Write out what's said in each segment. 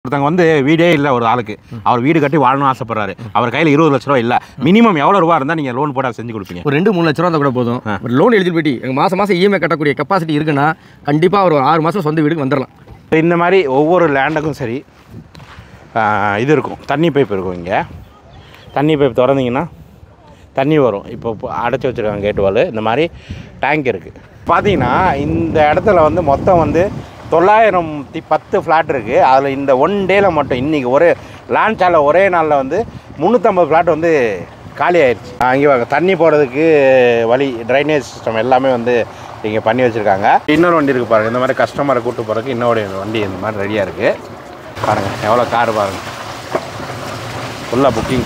ஒருத்தவங்க வந்து வீடே இல்லை ஒரு ஆளுக்கு அவர் வீடு கட்டி வாழணும்னு ஆசைப்படுறாரு அவர் கையில் இருபது லட்ச ரூபா இல்லை மினிமம் எவ்வளோ ரூபா இருந்தால் நீங்கள் லோன் போட செஞ்சு கொடுப்பீங்க ஒரு ரெண்டு மூணு லட்ச ரூபா இருந்தால் கூட போதும் ஒரு லோன் எலிஜிபிலிட்டி எங்கள் மாதம் மாதம் இஎம்ஐ கட்டக்கூடிய கெப்பாசிட்டி இருக்குன்னா கண்டிப்பாக ஒரு ஆறு மாதம் சொந்த வீடுக்கு வந்துடலாம் இந்த மாதிரி ஒவ்வொரு லேண்டுக்கும் சரி ஆஹ், இது இருக்கும் தண்ணி பைப் இருக்கும் இங்கே தண்ணி பைப் திறந்தீங்கன்னா தண்ணி வரும் இப்போ இப்போ அடைச்சி வச்சுருக்காங்க கேட் வால் இந்த மாதிரி டேங்க் இருக்குது பார்த்தீங்கன்னா இந்த இடத்துல வந்து மொத்தம் வந்து தொள்ளாயிரத்தி பத்து ஃப்ளாட் இருக்குது அதில் இந்த ஒன் டேயில் மட்டும் இன்றைக்கி ஒரே லான்ச்சால ஒரே நாளில் வந்து முந்நூற்றம்பது ஃப்ளாட் வந்து காலி ஆயிடுச்சு அங்கே வாங்க தண்ணி போகிறதுக்கு வழி ட்ரைனேஜ் சிஸ்டம் எல்லாமே வந்து இங்கே பண்ணி வச்சுருக்காங்க இன்னொரு வண்டி இருக்குது பாருங்கள் இந்த மாதிரி கஸ்டமரை கூட்டு போகிறதுக்கு இன்னொரு வண்டி இந்த மாதிரி ரெடியாக இருக்குது பாருங்கள் எவ்வளோ கார் பாருங்கள் ஃபுல்லாக புக்கிங்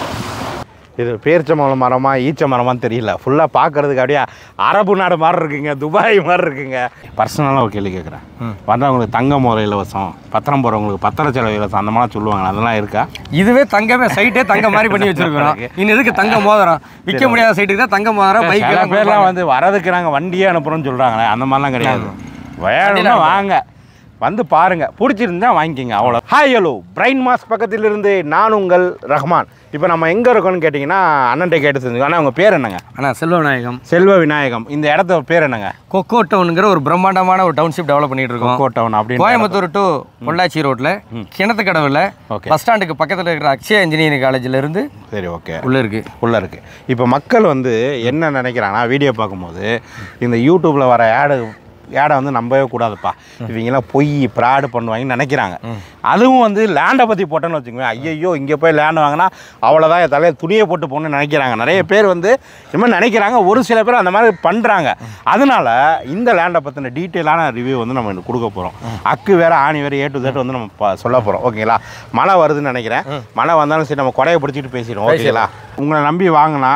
இது பேரிச்சம்பழம் மரமா ஈச்ச மரமான்னு தெரியல ஃபுல்லாக பார்க்கறதுக்கு அப்படியே அரபு நாடு மாதிரி இருக்குங்க துபாய் மாதிரி இருக்குங்க பர்சனலாக ஒரு கேள்வி கேட்குறேன் வந்தவங்களுக்கு தங்க முறை இலவசம் பத்திரம் போகிறவங்களுக்கு பத்திர செலவு இலவசம் அந்த மாதிரிலாம் சொல்லுவாங்க அதெல்லாம் இருக்கா இதுவே தங்கமே சைட்டே தங்க மாதிரி பண்ணி வச்சிருக்கிறோம் இன்னும் எதுக்கு தங்க மோதிரம் விற்க முடியாத சைட்டுக்கு தான் தங்க மோதிரம் பைக் சில பேர்லாம் வந்து வரதுக்கு நாங்கள் வண்டியே அனுப்புகிறோம்னு சொல்கிறாங்களே அந்த மாதிரிலாம் கிடையாது வேணும்னா வாங்க வந்து பாருங்க பிடிச்சிருந்தா வாங்கிக்கோங்க அவ்வளோ ஹாய் ஹலோ பிரைன் மாஸ் பக்கத்தில் இருந்து நான் உங்கள் ரஹ்மான் இப்போ நம்ம எங்கே இருக்கோம்னு கேட்டிங்கன்னா அண்ணன்ட்ட கேட்டு செஞ்சு ஆனால் உங்கள் பேர் என்னங்க ஆனால் செல்வ விநாயகம் செல்வ விநாயகம் இந்த இடத்த பேர் என்னங்க கொக்கோ டவுனுங்கிற ஒரு பிரம்மாண்டமான ஒரு டவுன்ஷிப் டெவலப் பண்ணிட்டு இருக்கோம் கொக்கோ டவுன் அப்படின்னு கோயம்புத்தூர் டு பொள்ளாச்சி ரோட்ல கிணத்து கடவுல Okay. பஸ் ஸ்டாண்டுக்கு பக்கத்தில் இருக்கிற அக்ஷயா இன்ஜினியரிங் காலேஜ்ல இருந்து சரி ஓகே உள்ள இருக்கு உள்ளே இருக்குது இப்போ மக்கள் வந்து என்ன நினைக்கிறாங்கன்னா வீடியோ பார்க்கும்போது இந்த யூடியூப்பில் வர ஆடு ஆடை வந்து நம்பவே கூடாதுப்பா இவங்கெல்லாம் பொய் ப்ராடு பண்ணுவாங்கன்னு நினைக்கிறாங்க அதுவும் வந்து லேண்டை பற்றி போட்டோன்னு வச்சுக்கோங்க ஐயையோ இங்கே போய் லேண்ட் வாங்கினா அவ்வளோதான் என் தலையை துணியை போட்டு போகணும்னு நினைக்கிறாங்க நிறைய பேர் வந்து இந்த மாதிரி நினைக்கிறாங்க ஒரு சில பேர் அந்த மாதிரி பண்ணுறாங்க அதனால இந்த லேண்டை பற்றின டீட்டெயிலான ரிவ்யூ வந்து நம்ம இன்னைக்கு கொடுக்க போகிறோம் அக்கு வேற ஆணி வேற ஏ டு Z வந்து நம்ம ப- சொல்ல போகிறோம் ஓகேங்களா மழை வருதுன்னு நினைக்கிறேன் மழை வந்தாலும் சரி நம்ம கொடையை பிடிச்சிட்டு பேசிடுவோம் ஓகேங்களா உங்களை நம்பி வாங்கினா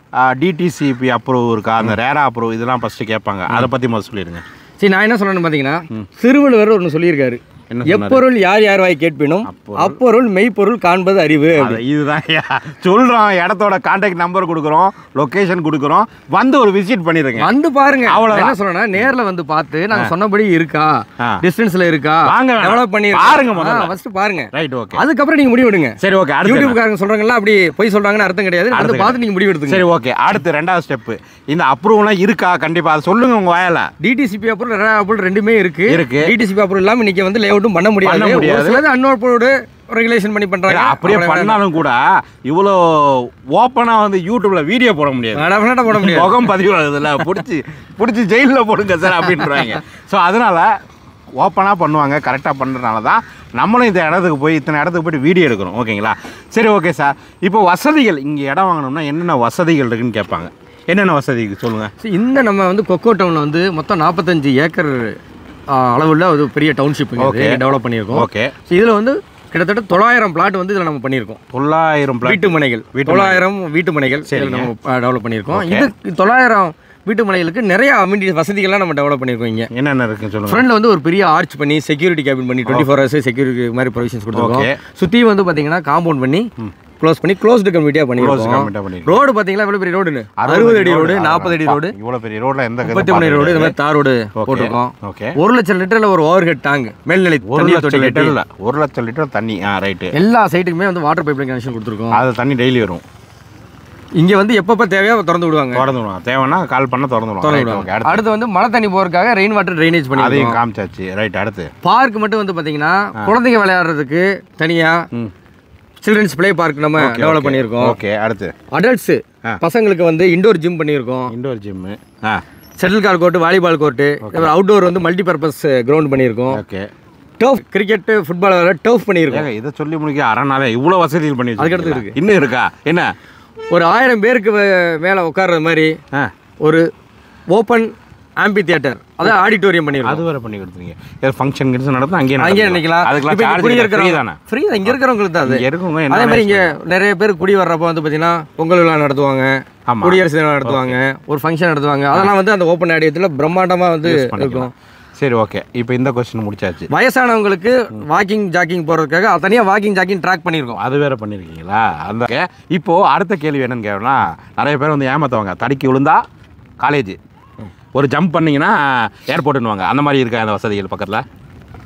டிடிசிபி அப்ரூவ் இருக்கா அந்த ரேரா அப்ரூவ் இதெல்லாம் ஃபஸ்ட்டு கேட்பாங்க அதை பற்றி முதல்ல சொல்லிடுங்க சரி நான் என்ன சொல்றேன்னு பார்த்தீங்கன்னா திருவள்ளுவர் ஒன்று சொல்லியிருக்காரு என்ன சொன்னாரு? எப்பொருள் யார் யார் வாய் கேட்பினும் அப்பொருள் மெய்ப்பொருள் காண்பது அறிவு அது இதுதான் ஐயா. சொல்றோம் இடத்தோட கான்டாக்ட் நம்பர் கொடுக்குறோம் லொகேஷன் கொடுக்குறோம் வந்து ஒரு விசிட் பண்ணிடுங்க வந்து பாருங்க அவ்வளவுதான். என்ன சொல்றேன்னா நேர்ல வந்து பார்த்து நாங்க சொன்னபடி இருக்கா ஆ. டிஸ்டன்ஸ்ல இருக்கா வாங்க வேணாம். டெவலப் பண்ணி பாருங்க முதல்ல. ஃபர்ஸ்ட் பாருங்க ரைட் ஓகே அதுக்கப்புறம் நீங்க முடிவு எடுங்க சரி ஓகே அடுத்து என்ன? யூடியூப்காரங்க சொல்றாங்கல்ல அப்படி பொய் சொல்றாங்கன்னு அர்த்தம் கிடையாது வந்து அடுத்து பார்த்து நீங்க முடிவு எடுத்துங்க சரி ஓகே அடுத்து ரெண்டாவது ஸ்டெப்பு இந்த அப்ரூவ்லாம் இருக்கா கண்டிப்பா அதை சொல்லுங்க உங்க வாயில டிடிசிபி அப்புறம் ரெரா அப்புறம் ரெண்டுமே இருக்கு இருக்கு. டிடிசிபி அப்புறம் இல்லாம இன்னைக்கு வந்து லேஅவுட்டும் பண்ண முடியாது பண்ண முடியாது. ஒரு சிலது அன்னோடு ரெகுலேஷன் பண்ணி பண்றாங்க அப்படியே பண்ணாலும் கூட இவ்வளோ ஓப்பனா வந்து யூடியூப்ல வீடியோ போட முடியாது அவ்வளவு போட முடியாது முகம் பதிவு ஆகுதுல்ல பிடிச்சி பிடிச்சி ஜெயிலில் போடுங்க சார் அப்படின்றாங்க ஸோ அதனால ஓப்பனாக பண்ணுவாங்க கரெக்டாக பண்ணுறதுனால தான் நம்மளும் இந்த இடத்துக்கு போய் இத்தனை இடத்துக்கு போயிட்டு வீடியோ எடுக்கிறோம் ஓகேங்களா சரி ஓகே சார் இப்போ வசதிகள் இங்கே இடம் வாங்கணும்னா என்னென்ன வசதிகள் இருக்குன்னு கேட்பாங்க என்னென்ன வசதி சொல்லுங்கள் சரி, இந்த நம்ம வந்து கொக்கோ டவுன்ல வந்து மொத்தம் நாற்பத்தஞ்சு ஏக்கர் அளவுள்ள ஒரு பெரிய டவுன்ஷிப் Okay. டெவலப் பண்ணியிருக்கோம் ஓகே So, இதுல வந்து கிட்டத்தட்ட தொள்ளாயிரம் பிளாட் வந்து இதுல நம்ம பண்ணியிருக்கோம் தொள்ளாயிரம் பிளாட் வீட்டு மனைகள் வீட்டு தொள்ளாயிரம் வீட்டு மனைகள் இதுல நம்ம டெவலப் பண்ணியிருக்கோம் இது தொள்ளாயிரம் வீட்டு மனைகளுக்கு நிறைய அமினிட்டி வசதிகள்லாம் நம்ம டெவலப் பண்ணியிருக்கோம் இங்க என்னென்ன இருக்குன்னு சொல்லுங்கள் ஃப்ரண்ட்ல வந்து ஒரு பெரிய ஆர்ச் பண்ணி செக்யூரிட்டி கேபின் பண்ணி டுவெண்ட்டி ஃபோர் ஹவர்ஸ் செக்யூரிட்டி மாதிரி ப்ரொவிஷன்ஸ் கொடுத்துருக்கோம் Okay. சுத்தி வந்து பாத்தீங்கன்னா காம்பவுண்ட் பண்ணி க்ளோஸ் பண்ணி க்ளோஸ்டு கம்யூனிட்டியா க்ளோஸ் பண்ணிருக்கோம் கம்மிட்டாக பண்ணிருக்கோம் ரோடு பாத்தீங்களா எவ்வளவு பெரிய ரோடுன்னு அறுபது அடி ரோடு நாற்பது அடி ரோடு இவ்வளோ பெரிய ரோட்ல எந்த முப்பத்தி மூணு ரோடு இந்த மாதிரி தார் ரோடு Okay. போட்டிருக்கோம் ஓகே ஒரு லட்சம் லிட்டர்ல ஒரு ஓவர் ஹெட் டேங்க் மேல்நிலை ஒரு தண்ணீர் லட்சம் தொட்டி கட்டி லிட்டர் இல்லை ஒரு லட்சம் லிட்டர் தண்ணி ஆ ரைட்டு எல்லா சைட்டுக்குமே வந்து வாட்டர் பைப் கனெக்ஷன் கொடுத்துருக்கோம் அது தண்ணி டெய்லி வரும் இங்க வந்து எப்பப்ப தேவையோ திறந்து விடுவாங்க திறந்து விடுவாங்க தேவைன்னா கால் பண்ண திறந்து திறந்து விடுவாங்க விடுவாங்க ஓகே அடுத்து அடுத்து வந்து மழை தண்ணி போறதுக்காக ரெயின் வாட்டர் ட்ரைனேஜ் பண்ணி அதையும் காமிச்சாச்சு ரைட் அடுத்து பார்க் மட்டும் வந்து பாத்தீங்கன்னா குழந்தைங்க விளையாடுறதுக்கு தனியா ம் சில்ட்ரன்ஸ் ப்ளே பார்க் நம்ம டெவலப் பண்ணியிருக்கோம் ஓகே அடுத்து அடல்ட்ஸ் ஆ. பசங்களுக்கு வந்து இண்டோர் ஜிம் பண்ணியிருக்கோம் இண்டோர் ஜிம்மு ஆ ஷட்டில் கார் கோர்ட்டு வாலிபால் கோர்ட்டு அவுட்டோர் வந்து மல்டி பர்பஸ் கிரவுண்ட் பண்ணியிருக்கோம் ஓகே டர்ஃப் கிரிக்கெட் ஃபுட்பால் விளையாட டர்ஃப் பண்ணியிருக்கோம் ஏங்க இதை சொல்லி முடிக்க அரை நாளே இவ்வளோ வசதிகள் பண்ணி அதுக்கடுத்து வச்சிருக்கீங்களா? இன்னும் இருக்கா என்ன ஒரு ஆயிரம் பேருக்கு வே- மேல உட்கார்றது மாதிரி ஆ ஒரு ஓப்பன் ஆம்பி தியேட்டர் அதாவது ஆடிட்டோரியம் பண்ணியிருக்கோம் அது வேற பண்ணி கொடுத்துருங்க ஏதாவது ஃபங்க்ஷன் கிங்ஸ் நடந்தா அங்கேயே அங்கேயே நடத்துக்கலாம். நினைக்கலாம் அதுக்கெல்லாம் இப்போ இங்க சார்ஜ் குடி ஃப்ரீ இருக்கிறவங்க தானே ஃப்ரீ தான் இங்க இருக்கிறவங்களுக்கு தான் அது இங்க இருக்கவங்க அதே என்ன மாதிரி இங்க நிறைய பேர் குடி வர்றப்ப வந்து பாத்தீங்கன்னா பொங்கல் விழா நடத்துவாங்க ஆமா. குடியரசு தினம் நடத்துவாங்க ஒரு ஃபங்க்ஷன் நடத்துவாங்க அதெல்லாம் வந்து அந்த ஓப்பன் ஆடியத்தில் பிரம்மாண்டமா வந்து இருக்கும் பண்ணிக்கலாம் சரி ஓகே இப்போ இந்த கொஸ்டின் முடிச்சாச்சு வயசானவங்களுக்கு வாக்கிங் ஜாக்கிங் போறதுக்காக தனியா வாக்கிங் ஜாக்கிங் ட்ராக் பண்ணியிருக்கோம் அது வேற பண்ணிருக்கீங்களா அந்த இப்போ அடுத்த கேள்வி என்னன்னு கேட்டோம்னா நிறைய பேர் வந்து ஏமாத்துவாங்க தடுக்கி விழுந்தா காலேஜ் ஒரு ஜம்ப் பண்ணீங்கன்னா ஏர்போர்ட்டுன்னுவாங்க அந்த மாதிரி இருக்கா அந்த வசதிகள் பக்கத்தில்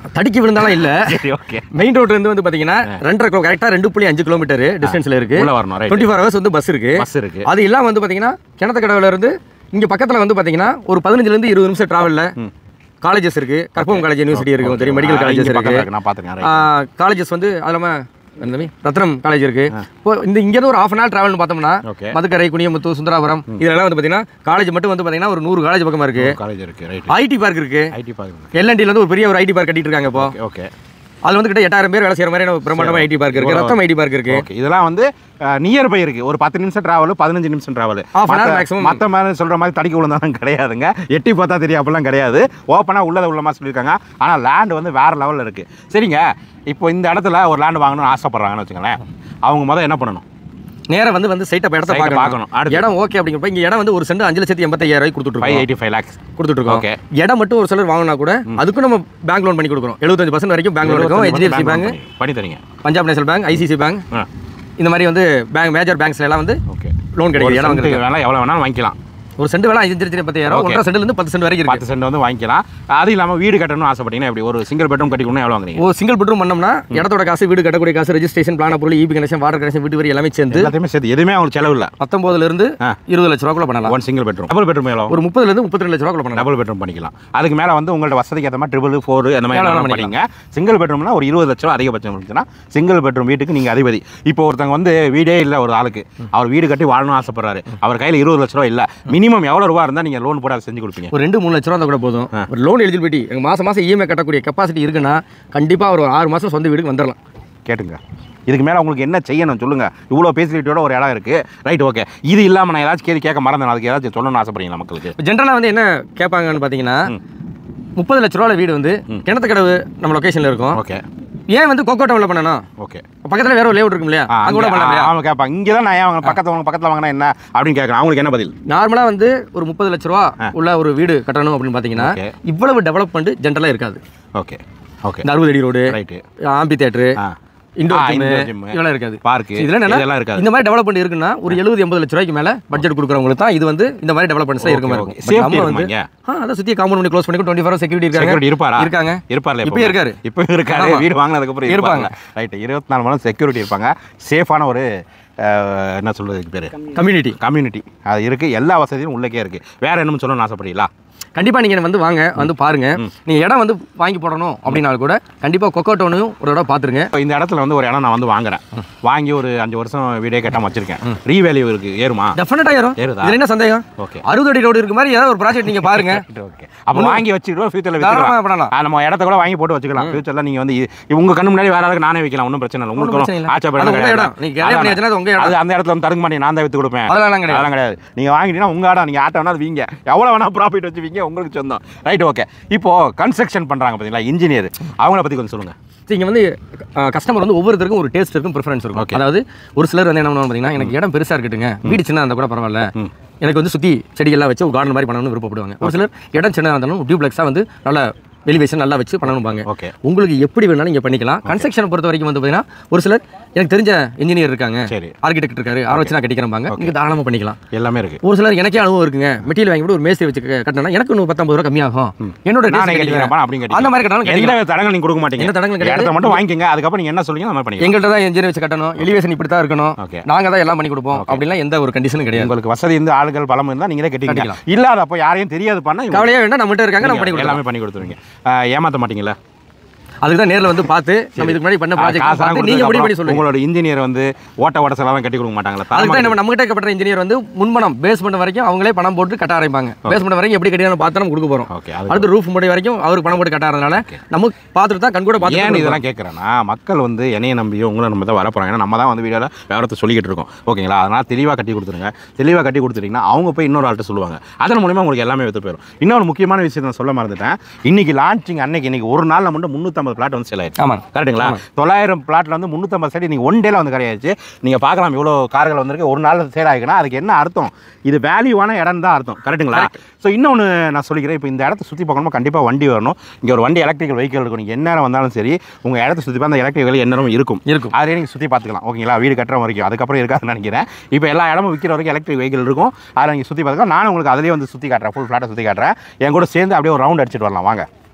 தடிக்கி விழுந்தாலும் இல்ல சரி ஓகே மெயின் ரோட்ல இருந்து வந்து பாத்தீங்கன்னா ரெண்டரை கிலோ கரெக்டா ரெண்டு புள்ளி அஞ்சு கிலோமீட்டர் டிஸ்டன்ஸ்ல இருக்கு உள்ள வரணும் ரைட் டுவெண்ட்டி ஃபோர் ஹவர்ஸ் வந்து பஸ் இருக்கு பஸ் இருக்கு அது இல்லாம வந்து பாத்தீங்கன்னா கிணத்து கடவுல இருந்து இங்க பக்கத்துல வந்து பாத்தீங்கன்னா ஒரு பதினஞ்சுல இருந்து இருபது நிமிஷம் டிராவல்ல ம். காலேஜஸ் இருக்கு கற்பகம் காலேஜ் யூனிவர்சிட்டி இருக்கு உங்களுக்கு தெரியும் மெடிக்கல் ஆ, காலேஜஸ் இங்க இருக்கு பக்கத்துல நான் பாத்துருக்கேன் right. காலேஜஸ் வந்து அது இல்லாம என்ன தம்பி? ரத்னம் காலேஜ் இருக்கு இப்போ இந்த இங்க இருந்து ஒரு ஹாஃப் அன் ஹவர் டிராவல்னு பார்த்தோம்னா ஓகே மதுக்கரை குனியமுத்து சுந்தராபுரம் இதெல்லாம் வந்து பாத்தீங்கன்னா காலேஜ் மட்டும் வந்து பாத்தீங்கன்னா ஒரு நூறு காலேஜ் பக்கமா இருக்கு காலேஜ் இருக்கு ரைட் ஐடி பார்க் இருக்கு ஐடி பாக்குறேன் எல்என்டில இருந்து ஒரு பெரிய ஒரு ஐடி பார்க் கட்டிட்டு இருக்காங்க இப்போ ஓகே அது வந்து கிட்ட எட்டாயிரம் பேர் வேலை செய்யற மாதிரி ஒரு பிரம்மாண்டமா ஐடி பார்க் இருக்கு ரத்தம் ஐடி பார்க் இருக்கு ஓகே இதெல்லாம் வந்து நியர் பை இருக்கு ஒரு பத்து நிமிஷம் டிராவல் பதினஞ்சு நிமிஷம் travel Half an hour maximum. மற்ற மாதிரி சொல்ற மாதிரி தடிக்க விழுந்தாலும் கிடையாதுங்க எட்டி பார்த்தா தெரியும் அப்படிலாம் கிடையாது ஓப்பனாக உள்ளதை உள்ள மாதிரி சொல்லியிருக்காங்க ஆனால் லேண்ட் வந்து வேற லெவலில் இருக்கு சரிங்க இப்போ இந்த இடத்துல ஒரு லேண்ட் வாங்கணும்னு ஆசைப்படுறாங்கன்னு வச்சுங்களேன் அவங்க முதல்ல என்ன பண்ணணும் நேரா வந்து வந்து சைட்டை இடத்த Site அ பார்க்கணும் பார்க்கணும். அடுத்து? இடம் ஓகே அப்படிங்கிறப்ப இங்க இடம் வந்து ஒரு சென்ட் அஞ்சு லட்சத்தி எண்பத்தையாயிரம் ரூபாய் கொடுத்துட்டு ஃபைவ் இருக்கோம் எயிட்டி ஃபைவ் லேக்ஸ் கொடுத்துட்டு இருக்கோம் Okay. இடம் மட்டும் ஒரு சிலர் வாங்கினா கூட அதுக்கும் நம்ம பேங்க் லோன் பண்ணி கொடுக்குறோம் எழுபத்தஞ்சு பர்சன்ட் வரைக்கும் பேங்க் லோன் இருக்கும் ஹெச்டிஎஃப்சி பேங்க் பண்ணி தரீங்க பஞ்சாப் நேஷனல் பேங்க் ஐசிசி பேங்க் ஆ இந்த மாதிரி வந்து பேங்க் மேஜர் பேங்க்ஸ்ல எல்லாம் வந்து ஓகே லோன் கிடைக்குது இடம் வாங்குறது வேணா எவ்வளோ வேணாலும் வாங்கிக்கலாம் ஒரு சென்ட் வேலை அஞ்சு லட்சத்தி பத்தாயிரம் Okay. ஒன்றரை சென்ட்ல இருந்து பத்து சென்ட் வரைக்கும் இருக்கு பத்து சென்ட் வந்து வாங்கிக்கலாம் அது இல்லாமல் வீடு கட்டணும்னு ஆசைப்பட்டீங்கன்னா எப்படி ஒரு சிங்கிள் பெட்ரூம் கட்டிக்கணும் எவ்வளோ வாங்குறீங்க ஒரு சிங்கிள் பெட்ரூம் பண்ணோம்னா இடத்தோட காசு வீடு கட்டக்கூடிய காசு ரெஜிஸ்ட்ரேஷன் பிளான பொருள் இபி கனெக்ஷன் வாட்டர் கனெக்ஷன் வீட்டு வரி எல்லாமே சேர்ந்து எல்லாத்தையுமே சேர்த்து எதுவுமே அவங்களுக்கு செலவு இல்லை பத்தொன்பதுல இருந்து ஆ. இருபது லட்ச ரூபாக்குள்ள பண்ணலாம் one single bedroom double bedroom எவ்வளோ ஒரு முப்பதுல இருந்து முப்பத்தி ரெண்டு லட்ச ரூபாக்குள்ள பண்ணலாம் டபுள் பெட்ரூம் பண்ணிக்கலாம் அதுக்கு மேலே வந்து உங்களோட வசதிக்கு ஏற்ற மாதிரி ட்ரிபிள் ஃபோர் அந்த மாதிரி எவ்வளோ எல்லாம் வேணாலும் பண்ணிங்க சிங்கிள் பெட்ரூம்னா ஒரு இருபது லட்சம் அதிகபட்சம் இருந்துச்சுன்னா சிங்கிள் பெட்ரூம் வீட்டுக்கு நீங்கள் அதிபதி இப்போ ஒருத்தங்க வந்து வீடே இல்லை ஒரு ஆளுக்கு அவர் வீடு கட்டி வாழணும்னு ஆசைப்படுறாரு அவர் கையில் இருபது லட்ச ரூபா இல்லை மினிமம் எவ்வளோ ரூபா இருந்தால் நீங்கள் லோன் போட்டு அதை செஞ்சு கொடுப்பீங்க ஒரு ரெண்டு மூணு லட்ச ரூபா இருந்தா கூட போதும் ஒரு லோன் எலிஜிபிலிட்டி எங்க மாசம் மாசம் இஎம்ஐ கட்டக்கூடிய கெப்பாசிட்டி இருக்குன்னா கண்டிப்பா ஒரு ஆறு மாசம் சொந்த வீடுக்கு வந்துடலாம் கேட்டுங்க இதுக்கு மேலே உங்களுக்கு என்ன செய்யணும் சொல்லுங்க இவ்வளோ ஃபெசிலிட்டியோட ஒரு இடம் இருக்குது ரைட் ஓகே இது இல்லாமல் நான் ஏதாச்சும் கேள்வி கேட்க மறந்தேன் அதுக்கு ஏதாச்சும் சொல்லணும்னு ஆசைப்படுறீங்களா மக்களுக்கு இப்போ ஜென்ரலாக வந்து என்ன கேட்பாங்கன்னு பார்த்தீங்கன்னா முப்பது லட்ச ரூபாய் வீடு வந்து கிணத்து கடவு நம்ம லொகேஷனில் இருக்கும் ஓகே ஏன் வந்து கொக்கோ டவுனில் பண்ணணும் ஓகே பக்கத்தில் வேற ஒரு லேஅவுட் இருக்கும் இல்லையா அங்கே கூட பண்ணலாம் இல்லையா அவங்க கேட்பாங்க இங்கே தான் நான் ஏன் வாங்க பக்கத்தில் வாங்க பக்கத்தில் வாங்கினா என்ன அப்படின்னு கேட்குறேன் அவங்களுக்கு என்ன பதில் நார்மலாக வந்து ஒரு முப்பது லட்ச ரூபா உள்ள ஒரு வீடு கட்டணும் அப்படின்னு பார்த்தீங்கன்னா Okay. இவ்வளவு டெவலப்மெண்ட் ஜென்ரலாக இருக்காது ஓகே ஓகே இந்த அறுபது அடி ரோடு ரைட்டு ஆம்பி தேட்டரு ஆ இண்டோர் ஆ, ஜிம்மு indoor gym. இதெல்லாம் இருக்காது பார்க்கு இதுல என்னன்னா இதெல்லாம் இருக்காது இந்த மாதிரி டெவலப்மெண்ட் இருக்குன்னா ஒரு எழுபது எண்பது லட்ச ரூபாய்க்கு மேல பட்ஜெட் கொடுக்குறவங்களுக்கு தான் இது வந்து இந்த மாதிரி டெவலப்மெண்ட்ஸ் இருக்க மாதிரி இருக்கும் But சேஃப்டி நம்ம வந்து இருக்குமாங்க ஆ அதை சுற்றி காம்பவுண்ட் பண்ணி க்ளோஸ் பண்ணி டுவெண்ட்டி ஃபோர் செக்யூரிட்டி இருக்காங்க செக்யூரிட்டி இருப்பாரா இருக்காங்க இருப்பார்ல இப்பயும் இருக்காரு. இப்போ இருக்காரு ஆமா. வீடு வாங்கினதுக்கு அப்புறம் இருப்பாங்க. இருப்பாங்க ரைட் இருபத்தி நாலு மணி செக்யூரிட்டி இருப்பாங்க சேஃபான ஒரு அஹ், என்ன சொல்றதுக்கு பேர் கம்யூனிட்டி கம்யூனிட்டி அது இருக்கு எல்லா வசதியும் உள்ளக்கே இருக்கு வேற என்னன்னு சொல்லணும்னு ஆசைப்படுறீங்களா கண்டிப்பா நீங்க வந்து வாங்க வந்து பாருங்க நீங்க இடம் வந்து வாங்கி போடணும் அப்படின்னாலும் கூட கண்டிப்பா கொக்கோ டவுனையும் ஒரு இடம் பாத்துருங்க இப்போ இந்த இடத்துல வந்து ஒரு இடம் நான் வந்து வாங்குறேன் வாங்கி ஒரு அஞ்சு வருஷம் வீடே கட்டாம வச்சிருக்கேன் ரீவேல்யூ இருக்கு ஏறுமா டெஃபினட்டா ஏறும் ஏறுதா? இதுல என்ன சந்தேகம் ஓகே அறுபது அடி ரோடு இருக்கு மாதிரி ஏதாவது ஒரு ப்ராஜெக்ட் நீங்க பாருங்க ஓகே அப்போ வாங்கி வச்சுக்கிட்டோம் ஃபியூச்சரில் தாராளமா விற்றுக்கலாம் பண்ணலாம் நம்ம இடத்த கூட வாங்கி போட்டு வச்சுக்கலாம் ஃபியூச்சரில் நீங்கள் வந்து இது- உங்க கண்ணு முன்னாடி வேற ஆளுக்கு நானே வைக்கலாம் ஒன்றும் பிரச்சனை இல்லை ஒண்ணும் பிரச்சனை உங்களுக்கு இல்ல. ஆச்சப்பட அது உங்க இடம். நீங்க கல்யாணம் பண்ணி வச்சா அது உங்க இடம். அது அந்த இடத்துல வந்து தடுக்க மாட்டேன் நான் தான் வித்து கொடுப்பேன் அதெல்லாம் கிடையாது அதெல்லாம் கிடையாது நீங்கள் வாங்கிட்டீங்கன்னா உங்கள் இடம் நீங்கள் ஆட்ட வேணா அது வீங்க எவ்வளோ வேணா ப்ராஃபிட் வச்சு வீங்க உங்களுக்கு சொந்தம் ரைட் ஓகே இப்போ கன்ஸ்ட்ரக்ஷன் பண்ணுறாங்க பார்த்தீங்களா இன்ஜினியர் அவங்கள பற்றி கொஞ்சம் சொல்லுங்கள் இங்க வந்து கஸ்டமர் வந்து ஒவ்வொருத்தருக்கும் ஒரு டேஸ்ட் இருக்கும் ப்ரிஃபரன்ஸ் இருக்கும் Okay. அதாவது ஒரு சிலர் வந்து என்ன பண்ணுவாங்க பார்த்தீங்கன்னா எனக்கு இடம் பெருசா இருக்கட்டுங்க வீடு சின்னதா இருந்தா கூட பரவாயில்ல எனக்கு வந்து சுத்தி செடிகள்லாம் வச்சு ஒரு கார்டன் மாதிரி பண்ணணும்னு விருப்பப்படுவாங்க ஒரு சிலர் இடம் சின்னதா இருந்தாலும் டியூப்ளெக்ஸாக வந்து நல்லா எலிவேஷன் நல்லா வச்சு பண்ணணும்பாங்க ஓகே உங்களுக்கு எப்படி வேணாலும் நீங்க பண்ணிக்கலாம் கன்ஸ்ட்ரக்ஷனை பொறுத்த வரைக்கும் வந்து பார்த்தீங்கன்னா ஒரு சிலர் எனக்கு தெரிஞ்ச இன்ஜினியர் இருக்காங்க சரி ஆர்கிடெக்ட் இருக்காரு அவரை வச்சு நான் கட்டிக்கிறேன்பாங்க நீங்க தாராளமாக பண்ணிக்கலாம் எல்லாமே இருக்கு ஒரு சிலர் எனக்கே அனுபவம் இருக்குங்க மெட்டீரியல் வாங்கி கூட ஒரு மேஸ்திரி வச்சு கட்டினா எனக்கு இன்னும் பத்தொம்பது ரூபா கம்மியாகும் என்னோட taste நானே கட்டிக்கிறேன். கட்டிக்கிறேன் அப்படின்னு அந்த மாதிரி கட்டணும் கட்டிக்கிறேன் எந்த தடங்கள் நீங்கள் கொடுக்க மாட்டீங்க எந்த தடங்களும் கிடையாது. இடத்த மட்டும் வாங்கிக்கங்க அதுக்கப்புறம் நீங்கள் என்ன சொல்லுங்க அந்த மாதிரி பண்ணிக்கலாம் எங்கள்கிட்ட தான் என்ஜினியர் வச்சு கட்டணும் எலிவேஷன் இப்படி தான் இருக்கணும் ஓகே நாங்க தான் எல்லாம் பண்ணி கொடுப்போம் அப்படிலாம் எந்த ஒரு கண்டிஷனும் கிடையாது உங்களுக்கு வசதி இருந்து ஆளுகள் பலம் இருந்தால் நீங்களே கட்டிக்கலாம் கட்டிக்கலாம். இல்லாதப்போ யாரையும் தெரியாது பண்ணா இவங்க கவலையே வேண்டாம் நம்மகிட்ட இருக்காங்க நம்ம பண்ணி நீங்க கொடுக்கலாம் எல்லாமே பண்ணி கொடுத்துருவீங்க ஆஹ் ஏமாத்த மாட்டீங்களா அதுக்கு தான் நேர்ல வந்து பார்த்து நம்ம இதுக்கு முன்னாடி பண்ண ப்ராஜெக்ட் காசெல்லாம் பார்த்து நீங்க முடிவு பண்ணி கொடுத்ததுக்கு சொல்லுங்க உங்களோட இன்ஜினியர் வந்து ஓட்ட ஓட்ட செலவெல்லாம் கட்டி கொடுக்க மாட்டாங்களா அதுக்கு தான் நம்ம நம்மகிட்ட கட்டுற இன்ஜினியர் வந்து முன்பணம் பேஸ்மெண்ட் வரைக்கும் அவங்களே பணம் போட்டு கட்ட ஆரம்பிப்பாங்க பேஸ்மெண்ட் வரைக்கும் எப்படி கட்டினாலும் பார்த்து நம்ம கொடுக்க போறோம் ஓகே அது அடுத்து ரூஃப் முடி வரைக்கும் அவருக்கு பணம் போட்டு கட்டாதனால நம்ம பார்த்துட்டு தான் கண் கூட ஏன் பார்த்து இதெல்லாம் கேட்குறேன்னா மக்கள் வந்து என்னைய நம்பியோ உங்களை நம்ம தான் வரப்போறாங்க ஏன்னா நம்ம தான் வந்து வீடியோவில் விவரத்தை சொல்லிக்கிட்டு இருக்கோம் ஓகேங்களா அதனால் தெளிவாக கட்டி கொடுத்துருங்க தெளிவாக கட்டி கொடுத்துட்டீங்கன்னா அவங்க போய் இன்னொரு ஆள்கிட்ட சொல்லுவாங்க அதன் மூலியமாக உங்களுக்கு எல்லாமே வித்து போயிடும் இன்னொரு முக்கியமான விஷயம் நான் சொல்ல மறந்துட்டேன் இன்னைக்கு லான்ச்சிங் அன்னைக்கு இன்னைக்கு ஒரு நாளில் மட்டும் முந்நூற்றம்பது பிளாட் வந்து சேல் ஆயிடுச்சு ஆமா கரெக்ட்டுங்களா தொள்ளாயிரம் பிளாட்ல வந்து முந்நூற்றம்பது சைடு நீங்கள் ஒன் டேல வந்து கிடையாச்சு நீங்கள் பார்க்கலாம் இவ்வளோ கார்கள் வந்திருக்கு ஒரு நாள் சேல் ஆகிக்குன்னா அதுக்கு என்ன அர்த்தம் இது வேல்யூவான இடம் தான் அர்த்தம் கரெக்ட்டுங்களா ஸோ இன்னொன்று நான் சொல்லிக்கிறேன் இப்போ இந்த இடத்த சுற்றி பார்க்கணுமா கண்டிப்பாக வண்டி வரணும் இங்கே ஒரு வண்டி எலக்ட்ரிக்கல் வெஹிக்கிள் இருக்கும் நீங்கள் எந்நேரம் வந்தாலும் சரி உங்கள் இடத்த சுற்றி அந்த எலக்ட்ரிக் வெஹிக்கிள் எந்நேரம் இருக்கும் இருக்கும் அதிலே நீங்கள் சுற்றி பார்த்துக்கலாம் ஓகேங்களா வீடு கட்டுற வரைக்கும் அதுக்கப்புறம் இருக்காதுன்னு நினைக்கிறேன் இப்போ எல்லா இடமும் விற்கிற வரைக்கும் எலக்ட்ரிக் வெஹிக்கிள் இருக்கும் அதில் நீங்கள் சுற்றி பார்த்துக்கலாம் நானும் உங்களுக்கு அதிலே வந்து சுற்றி காட்டுறேன் ஃபுல் ஃப்ளாட்டை சுற்றி காட்டுறேன் என் கூட சேர்ந்து அப்படியே ஒரு ரவுண்ட் அடிச்சிட்டு வரலாம் வாங்க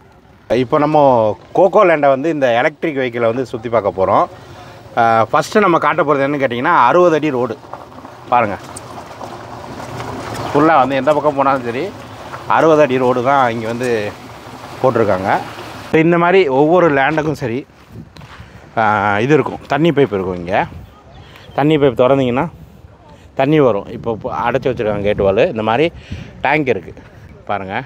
இப்போ நம்ம கோகோ லேண்டை வந்து இந்த எலக்ட்ரிக் வெஹிக்கிளை வந்து சுற்றி பார்க்க போகிறோம் ஃபஸ்ட்டு நம்ம காட்ட போகிறது என்னன்னு கேட்டிங்கன்னா அறுபது அடி ரோடு பாருங்கள் ஃபுல்லாக வந்து எந்த பக்கம் போனாலும் சரி அறுபது அடி ரோடு தான் இங்கே வந்து போட்டிருக்காங்க இப்போ இந்த மாதிரி ஒவ்வொரு லேண்டுக்கும் சரி ஆஹ், இது இருக்கும் தண்ணி பைப் இருக்கும் இங்கே தண்ணி பைப் திறந்தீங்கன்னா தண்ணி வரும் இப்போ இப்போ அடைச்சி வச்சுருக்காங்க கேட் வால் இந்த மாதிரி டேங்க் இருக்குது பாருங்கள்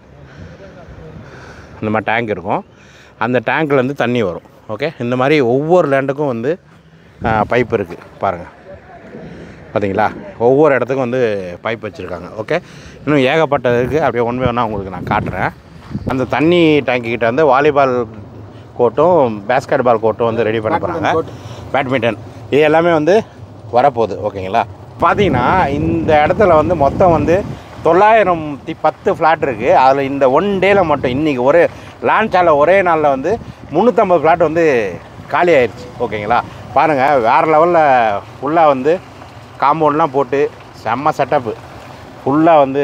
இந்த மாதிரி டேங்க் இருக்கும் அந்த டேங்க்லேருந்து தண்ணி வரும் ஓகே இந்த மாதிரி ஒவ்வொரு லேண்டுக்கும் வந்து பைப் இருக்குது பாருங்கள் பார்த்தீங்களா ஒவ்வொரு இடத்துக்கும் வந்து பைப் வச்சுருக்காங்க ஓகே இன்னும் ஏகப்பட்டது இருக்குது அப்படியே ஒன் ஒன்றா உங்களுக்கு நான் காட்டுறேன் அந்த தண்ணி டேங்க்கு கிட்ட வந்து வாலிபால் கோர்ட்டும் பேஸ்கெட் பால் கோர்ட்டும் வந்து ரெடி பண்ண போகிறாங்க பேட்மிண்டன் இது எல்லாமே வந்து வரப்போகுது ஓகேங்களா பார்த்தீங்கன்னா இந்த இடத்துல வந்து மொத்தம் வந்து தொள்ளாயிரம் பத்து ஃப்ளாட் இருக்குது அதில் இந்த ஒன் டேயில் மட்டும் இன்றைக்கி ஒரே லான்ச்சால ஒரே நாளில் வந்து முந்நூற்றம்பது ஃப்ளாட் வந்து காலி ஆயிடுச்சு ஓகேங்களா பாருங்கள் வேறு லெவலில் ஃபுல்லாக வந்து காம்பவுண்ட்லாம் போட்டு செம்ம செட்டப்பு ஃபுல்லாக வந்து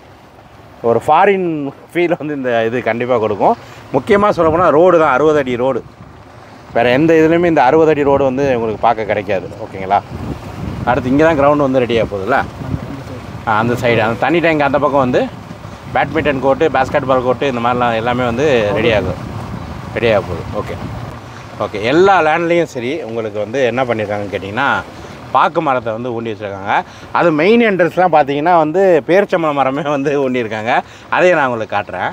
ஒரு ஃபாரின் ஃபீல் வந்து இந்த இது கண்டிப்பாக கொடுக்கும் முக்கியமாக சொல்ல போனால் ரோடு தான் அறுபது அடி ரோடு வேறு எந்த இதுலேயுமே இந்த அறுபது அடி ரோடு வந்து உங்களுக்கு பார்க்க கிடைக்காது ஓகேங்களா அடுத்து இங்கே தான் கிரவுண்டு வந்து ரெடியாக போகுதுல்ல ஆ, அந்த சைடு அந்த தண்ணி டேங்க் அந்த பக்கம் வந்து badminton court basketball court இந்த மாதிரிலாம் எல்லாமே வந்து ரெடி ஆகும் ரெடியாக போகுது ஓகே ஓகே எல்லா லேண்ட்லேயும் சரி உங்களுக்கு வந்து என்ன பண்ணியிருக்காங்கன்னு கேட்டிங்கன்னா பாக்கு மரத்தை வந்து ஊண்டி வச்சுருக்காங்க அது மெயின் என்ட்ரன்ஸ்லாம் பார்த்தீங்கன்னா வந்து பேர்ச்சம்பழம் மரமே வந்து ஊண்டியிருக்காங்க அதையும் நான் உங்களுக்கு காட்டுறேன்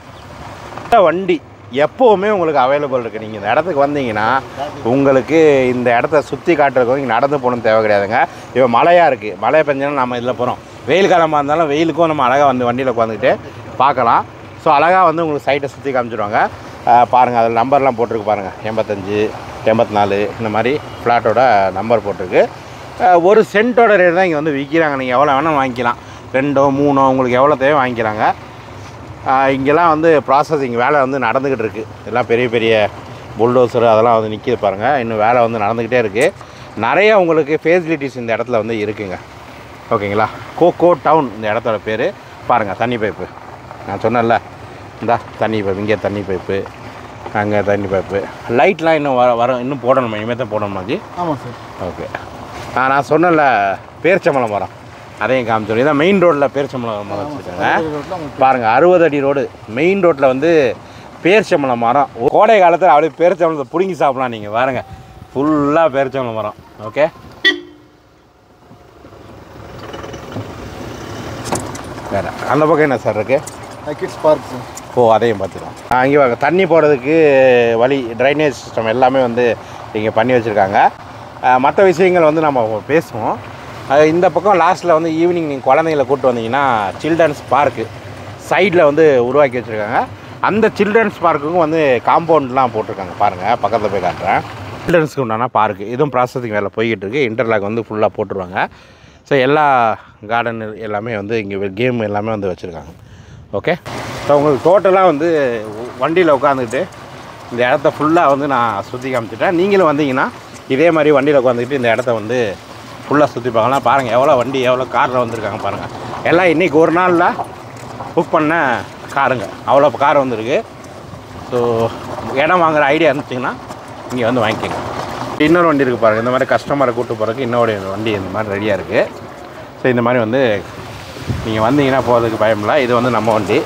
இந்த வண்டி எப்போவுமே உங்களுக்கு அவைலபிள் இருக்குது நீங்கள் இந்த இடத்துக்கு வந்தீங்கன்னா உங்களுக்கு இந்த இடத்த சுற்றி காட்டுறதுக்கு இங்கே நடந்து போகணும் தேவை கிடையாதுங்க இப்போ மழையாக இருக்குது மழை பெஞ்சோன்னா நம்ம இதில் போகிறோம் வெயில் காலமாக இருந்தாலும் வெயிலுக்கும் நம்ம அழகாக வந்து வண்டியில் உட்காந்துக்கிட்டு பார்க்கலாம் ஸோ அழகாக வந்து உங்களுக்கு சைட்டை சுற்றி காமிச்சிருவாங்க பாருங்கள் அதில் நம்பர்லாம் போட்டிருக்கு பாருங்கள் எண்பத்தஞ்சு எண்பத்தி நாலு இந்த மாதிரி ஃப்ளாட்டோட நம்பர் போட்டிருக்கு அஹ், ஒரு சென்ட்டோட ரேட் தான் இங்கே வந்து விற்கிறாங்க நீங்கள் எவ்வளோ வேணால் வாங்கிக்கலாம் ரெண்டோ மூணோ உங்களுக்கு எவ்வளோ தேவை வாங்கிக்கிறாங்க ஆஹ் இங்கெல்லாம் வந்து ப்ராசஸிங் வேலை வந்து நடந்துக்கிட்டு இருக்குது எல்லாம் பெரிய பெரிய புல்டோசர் அதெல்லாம் வந்து நிற்கிது பாருங்கள் இன்னும் வேலை வந்து நடந்துக்கிட்டே இருக்குது நிறைய உங்களுக்கு ஃபெசிலிட்டிஸ் இந்த இடத்துல வந்து இருக்குங்க ஓகேங்களா கோகோ டவுன் இந்த இடத்தோட பேர் பாருங்கள் தண்ணி பைப்பு நான் சொன்னேன்ல இந்தா தண்ணி பைப்பு இங்கே தண்ணி பைப்பு அங்கே தண்ணி பைப்பு லைட்லாம் இன்னும் வர வர இன்னும் போடணுமா இனிமேல் தான் போடணுமா ஜி ஆமாம் சார் ஓகே ஆ நான் சொன்னேன்ல பேர்ச்சம்பழம் மரம் அதையும் காமிச்சோம் இதான் மெயின் ரோட்டில் பேர்ச்சம்பழம் மரம் வச்சுருக்காங்க பாருங்கள் அறுபது அடி ரோடு மெயின் ரோட்டில் வந்து பேர்ச்சம்பழம் மரம் கோடை காலத்தில் அப்படியே பேர்ச்சம்பழத்தை பிடுங்கி சாப்பிடலாம் நீங்கள் பாருங்க ஃபுல்லாக பேர்ச்சம்பழம் மரம் ஓகே வேற அந்த பக்கம் என்ன சார் இருக்குது கிட்ஸ் பார்க் சார் ஓ அதையும் பார்த்துக்கலாம் அங்கே வாங்க தண்ணி போகிறதுக்கு வழி ட்ரைனேஜ் சிஸ்டம் எல்லாமே வந்து இங்கே பண்ணி வச்சுருக்காங்க மற்ற விஷயங்கள் வந்து நம்ம பேசுவோம் அஹ் இந்த பக்கம் லாஸ்ட்டில் வந்து ஈவினிங் நீங்கள் குழந்தைங்கள கூப்பிட்டு வந்தீங்கன்னா சில்ட்ரன்ஸ் பார்க்கு சைடில் வந்து உருவாக்கி வச்சுருக்காங்க அந்த சில்ட்ரன்ஸ் பார்க்குக்கும் வந்து காம்பவுண்ட்லாம் போட்டிருக்காங்க பாருங்கள் பக்கத்தில் போய் காட்டுறேன் சில்ட்ரன்ஸ்க்கு உண்டான பார்க்கு இதுவும் ப்ராசஸிங் வேலை போய்கிட்டு இருக்கு இன்டர்லாக் வந்து ஃபுல்லாக போட்டுருவாங்க ஸோ எல்லா கார்டன் எல்லாமே வந்து இங்கே கேம் எல்லாமே வந்து வச்சுருக்காங்க ஓகே ஸோ உங்களுக்கு டோட்டலாக வந்து வண்டியில் உட்காந்துக்கிட்டு இந்த இடத்த ஃபுல்லாக வந்து நான் சுற்றி காமிச்சிட்டேன் நீங்களும் வந்தீங்கன்னா இதே மாதிரி வண்டியில் உட்காந்துக்கிட்டு இந்த இடத்த வந்து ஃபுல்லாக சுற்றி பார்க்கலாம் பாருங்கள் எவ்வளோ வண்டி எவ்வளோ காரில் வந்திருக்காங்க பாருங்கள் எல்லாம் இன்றைக்கி ஒரு நாளில் புக் பண்ண காருங்க அவ்வளோ கார் வந்திருக்கு ஸோ இடம் வாங்குற ஐடியா இருந்துச்சிங்கன்னா இங்கே வந்து வாங்கிக்கோங்க இன்னொரு வண்டி இருக்குது பாருங்கள் இந்த மாதிரி கஸ்டமரை கூப்பிட்டு போகிறதுக்கு இன்னொரு வண்டி இந்த மாதிரி ரெடியாக இருக்குது ஸோ இந்த மாதிரி வந்து நீங்கள் வந்தீங்கன்னா போகிறதுக்கு பயமில்லை இது வந்து நம்ம வண்டி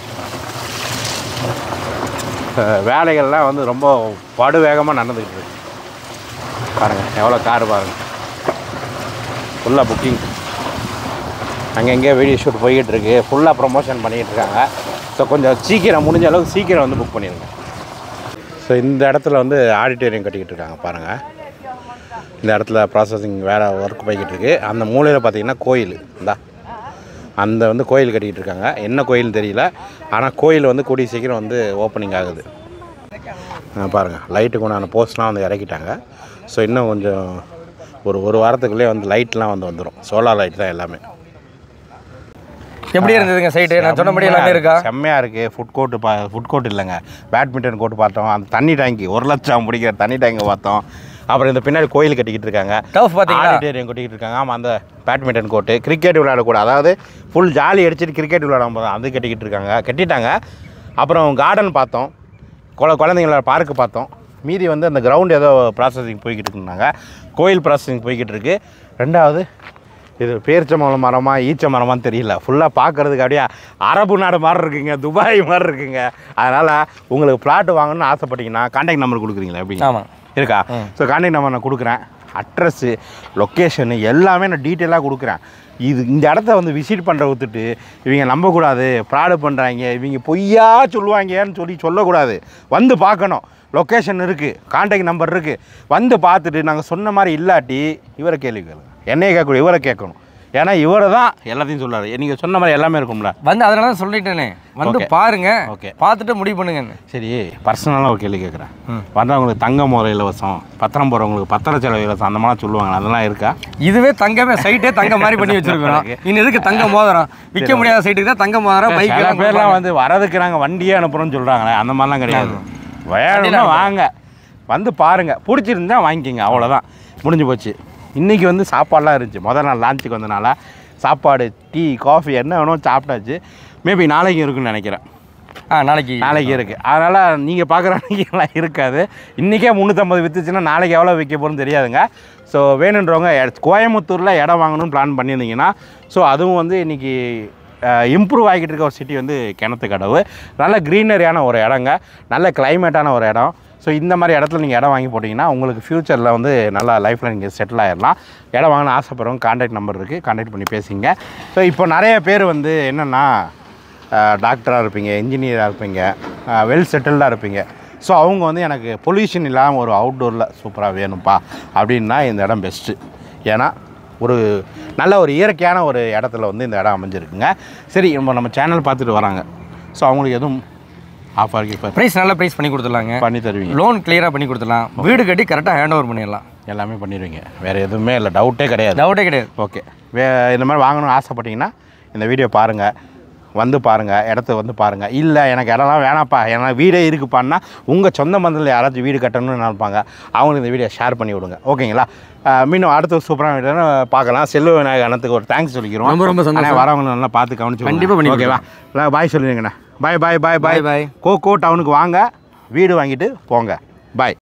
அஹ் வேலைகள்லாம் வந்து ரொம்ப படு வேகமாக நடந்துக்கிட்டு இருக்கு பாருங்கள் எவ்வளோ கார் பாருங்கள் ஃபுல்லாக புக்கிங் அங்கங்கே வீடியோ ஷூட் போய்கிட்டு இருக்கு ஃபுல்லாக ப்ரொமோஷன் பண்ணிக்கிட்டு இருக்காங்க ஸோ கொஞ்சம் சீக்கிரம் முடிஞ்ச அளவுக்கு சீக்கிரம் வந்து புக் பண்ணிடுங்க ஸோ இந்த இடத்துல வந்து ஆடிட்டோரியம் கட்டிக்கிட்டு இருக்காங்க பாருங்கள் இந்த இடத்துல ப்ராசஸிங் வேறு ஒர்க் போய்கிட்டு இருக்கு அந்த மூலையில் பார்த்தீங்கன்னா கோயில் இந்தா அந்த வந்து கோயில் கட்டிக்கிட்டு இருக்காங்க என்ன கோயில் தெரியல ஆனால் கோயில் வந்து கூடிய சீக்கிரம் வந்து ஓப்பனிங் ஆகுது ஆ, பாருங்கள் லைட்டுக்கு உண்டான போஸ்ட்லாம் வந்து இறக்கிட்டாங்க ஸோ இன்னும் கொஞ்சம் ஒரு ஒரு வாரத்துக்குள்ளே வந்து லைட்லாம் வந்து வந்துடும் சோலார் லைட் தான் எல்லாமே எப்படி இருந்ததுங்க சைட்டு நான் சொன்னபடி எல்லாமே இருக்கா செம்மையாக இருக்குது ஃபுட் கோர்ட்டு பா ஃபுட் கோர்ட் இல்லைங்க பேட்மிண்டன் கோர்ட் பார்த்தோம் அந்த தண்ணி டேங்கி ஒரு லட்சம் பிடிக்கிற தண்ணி டேங்கை பார்த்தோம் அப்புறம் இந்த பின்னாடி கோயில் கட்டிக்கிட்டு இருக்காங்க டர்ஃப் பார்த்தீங்களா ஆடிட்டோரியம் கட்டிக்கிட்டு இருக்காங்க ஆமாம் அந்த பேட்மிண்டன் கோர்ட்டு கிரிக்கெட் விளையாடக்கூட அதாவது ஃபுல் ஜாலி அடிச்சுட்டு கிரிக்கெட் விளையாடும் போது அது கட்டிக்கிட்டு இருக்காங்க கட்டிட்டாங்க அப்புறம் கார்டன் பார்த்தோம் குழ குழந்தைங்கள பார்க்கு பார்த்தோம் மீதி வந்து அந்த கிரவுண்ட் ஏதோ ப்ராசஸிங் போய்கிட்டு இருக்குனாங்க கோயில் ப்ராசஸிங் போய்கிட்டு இருக்கு ரெண்டாவது இது பேரிச்சம்பழம் மரமா ஈச்ச மரமான்னு தெரியல ஃபுல்லாக பார்க்கறதுக்கு அப்படியே அரபு நாடு மாதிரி இருக்குங்க துபாய் மாதிரி இருக்குங்க அதனால் உங்களுக்கு பிளாட் வாங்கணும்னு ஆசைப்பட்டீங்கன்னா கான்டாக்ட் நம்பர் கொடுக்குறீங்களா எப்படி ஆமாம் இருக்கா ஸோ கான்டாக்ட் நம்பர் நான் கொடுக்குறேன் அட்ரஸ்ஸு லொக்கேஷனு எல்லாமே நான் டீட்டெயிலாக கொடுக்குறேன் இது இந்த இடத்த வந்து விசிட் பண்ணுற விட்டுட்டு இவங்க நம்பக்கூடாது ஃப்ராடு பண்ணுறாங்க இவங்க பொய்யா சொல்லுவாங்கன்னு சொல்லி சொல்லக்கூடாது வந்து பார்க்கணும் லொக்கேஷன் இருக்குது கான்டாக்ட் நம்பர் இருக்குது வந்து பார்த்துட்டு நாங்கள் சொன்ன மாதிரி இல்லாட்டி இவரை கேள்வி கேளுங்க என்னைய கேட்கக்கூடாது இவரை கேட்கணும் ஏன்னா இவரை தான் எல்லாத்தையும் சொல்றாரு நீங்கள் சொன்ன மாதிரி எல்லாமே இருக்கும்ல வந்து அதனால தான் சொல்லிட்டேனே வந்து Okay. பாருங்க Okay. பார்த்துட்டு முடிவு பண்ணுங்கன்னு சரி பர்சனலாக ஒரு கேள்வி கேட்குறேன் ம். வர்றவங்களுக்கு தங்க முறை இலவசம் பத்திரம் போகிறவங்களுக்கு பத்திர செலவு இலவசம் அந்த மாதிரிலாம் சொல்லுவாங்க அதெல்லாம் இருக்கா இதுவே தங்கமே சைட்டே தங்க மாதிரி பண்ணி வச்சிருக்கிறோம் இன்னும் எதுக்கு தங்க மோதிரம் விற்க முடியாத சைட்டுக்கு தான் தங்க மோதிரம் பைக் சில பேர்லாம் வந்து வரதுக்கு நாங்கள் வண்டியே அனுப்புகிறோம்னு சொல்கிறாங்களே அந்த மாதிரிலாம் கிடையாது வேணும்னா வாங்க வந்து பாருங்க பிடிச்சிருந்தா வாங்கிக்கோங்க அவ்வளோதான் முடிஞ்சு போச்சு இன்றைக்கி வந்து சாப்பாடுலாம் இருந்துச்சு முதல் நாள் லான்ச்சுக்கு வந்தனால சாப்பாடு டீ காஃபி என்ன வேணும் சாப்பிட்டாச்சு மேபி நாளைக்கு இருக்குன்னு நினைக்கிறேன் ஆ நாளைக்கு நாளைக்கு இருக்குது அதனால் நீங்கள் பார்க்குற அன்றைக்கெல்லாம் இருக்காது இன்றைக்கே முந்நூற்றம்பது விற்றுச்சுன்னா நாளைக்கு எவ்வளோ விற்க போகிறோன்னு தெரியாதுங்க ஸோ வேணுன்றவங்க எ- கோயம்புத்தூரில் இடம் வாங்கணும்னு பிளான் பண்ணியிருந்தீங்கன்னா ஸோ அதுவும் வந்து இன்றைக்கி இம்ப்ரூவ் ஆகிட்டு இருக்க ஒரு சிட்டி வந்து கிணத்து கடவு நல்ல க்ரீனரியான ஒரு இடங்க நல்ல கிளைமேட்டான ஒரு இடம் ஸோ இந்த மாதிரி இடத்துல நீங்கள் இடம் வாங்கி போட்டிங்கன்னா உங்களுக்கு ஃப்யூச்சரில் வந்து நல்லா லைஃப்பில் நீங்கள் செட்டில் ஆயிடலாம் இடம் வாங்கணும் ஆசைப்படுறவங்க கான்டாக்ட் நம்பர் இருக்குது கான்டாக்ட் பண்ணி பேசிங்க ஸோ இப்போ நிறைய பேர் வந்து என்னென்னா டாக்டராக இருப்பீங்க இன்ஜினியராக இருப்பீங்க வெல் செட்டில்டாக இருப்பீங்க ஸோ அவங்க வந்து எனக்கு பொல்யூஷன் இல்லாமல் ஒரு அவுட்டோரில் சூப்பராக வேணும்ப்பா அப்படின்னா இந்த இடம் பெஸ்ட்டு ஏன்னா ஒரு நல்ல ஒரு இயற்கையான ஒரு இடத்துல வந்து இந்த இடம் அமைஞ்சிருக்குங்க சரி நம்ம நம்ம சேனல் பார்த்துட்டு வராங்க ஸோ அவங்களுக்கு எதுவும் ஆஃபர் கீஃபர் ப்ரைஸ் நல்ல ப்ரைஸ் பண்ணி கொடுத்துடலாங்க பண்ணி தருவீங்க லோன் கிளியராக பண்ணி கொடுத்துடலாம் வீடு கட்டி கரெக்டாக ஹேண்ட் ஓவர் பண்ணிடலாம் எல்லாமே பண்ணிடுவீங்க வேறு எதுவுமே இல்லை டவுட்டே கிடையாது டவுட்டே கிடையாது ஓகே வே இந்த மாதிரி வாங்கணும்னு ஆசைப்பட்டீங்கன்னா இந்த வீடியோ பாருங்கள் வந்து பாருங்கள் இடத்த வந்து பாருங்கள் இல்லை எனக்கு இடம்லாம் வேணாம்ப்பா ஏன்னா வீடே இருக்குப்பான்னா உங்கள் சொந்த மந்தில் யாராச்சும் வீடு கட்டணும்னு நினைப்பாங்க அவங்களுக்கு இந்த வீடியோ ஷேர் பண்ணி விடுங்க ஓகேங்களா அஹ் மீண்டும் அடுத்த ஒரு சூப்பரான வீடியோ பார்க்கலாம் செல்வ விநாயகர் அண்ணத்துக்கு ஒரு தேங்க்ஸ் சொல்லிக்கிறோம் ரொம்ப ரொம்ப சந்தோஷம். அண்ணா, வரவங்க நல்லா பார்த்து கவனிச்சு கண்டிப்பா பண்ணி ஓகேவா பாய் சொல்லுவீங்கண்ணா bye bye bye bye Bye, bye. Coco டவுனுக்கு வாங்க வீடு வாங்கிட்டு போங்க பாய்